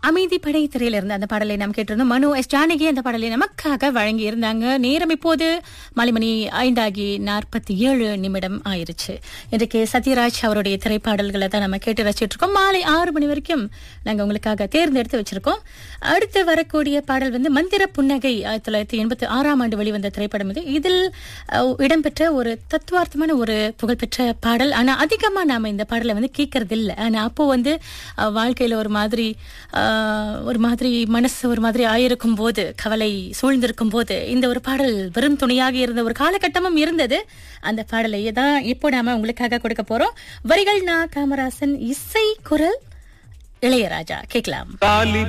அமைதி படை திரையிலிருந்து அந்த பாடலை நாம் கேட்டிருந்தோம் மனு எஸ் ஜானகி அந்த பாடலை நமக்காக வழங்கி இருந்தாங்க நேரம் இப்போது மணிமணி ஐந்தாகி நாற்பத்தி ஏழு நிமிடம் ஆயிருச்சு இன்றைக்கு சத்யராஜ் அவருடைய திரைப்பாடல்களை தான் நம்ம கேட்டு ரசிச்சிட்டு இருக்கோம் மாலை ஆறு மணி வரைக்கும் நாங்க உங்களுக்காக தேர்ந்தெடுத்து வச்சிருக்கோம் அடுத்து வரக்கூடிய பாடல் வந்து மந்திர புன்னகை ஆயிரத்தி தொள்ளாயிரத்தி எண்பத்தி ஆறாம் ஆண்டு வெளிவந்த திரைப்படம் இது இதில் அஹ், இடம்பெற்ற ஒரு தத்துவார்த்தமான ஒரு புகழ்பெற்ற பாடல் ஆனா அதிகமா நாம இந்த பாடலை வந்து கேட்கறது இல்ல ஆனா அப்போ வந்து அஹ், வாழ்க்கையில ஒரு மாதிரி அஹ், ஒரு மாதிரி மனசு ஒரு மாதிரி ஆயிருக்கும் போது கவலை சூழ்ந்திருக்கும் போது இந்த ஒரு பாடல் வெறும் துணையாக இருந்த ஒரு காலகட்டமும் இருந்தது அந்த பாடலை தான் இப்போ நாம உங்களுக்காக கொடுக்க போறோம் வரிகள் நா காமராசன் இசை குரல் இளையராஜா கேட்கலாம் தாலி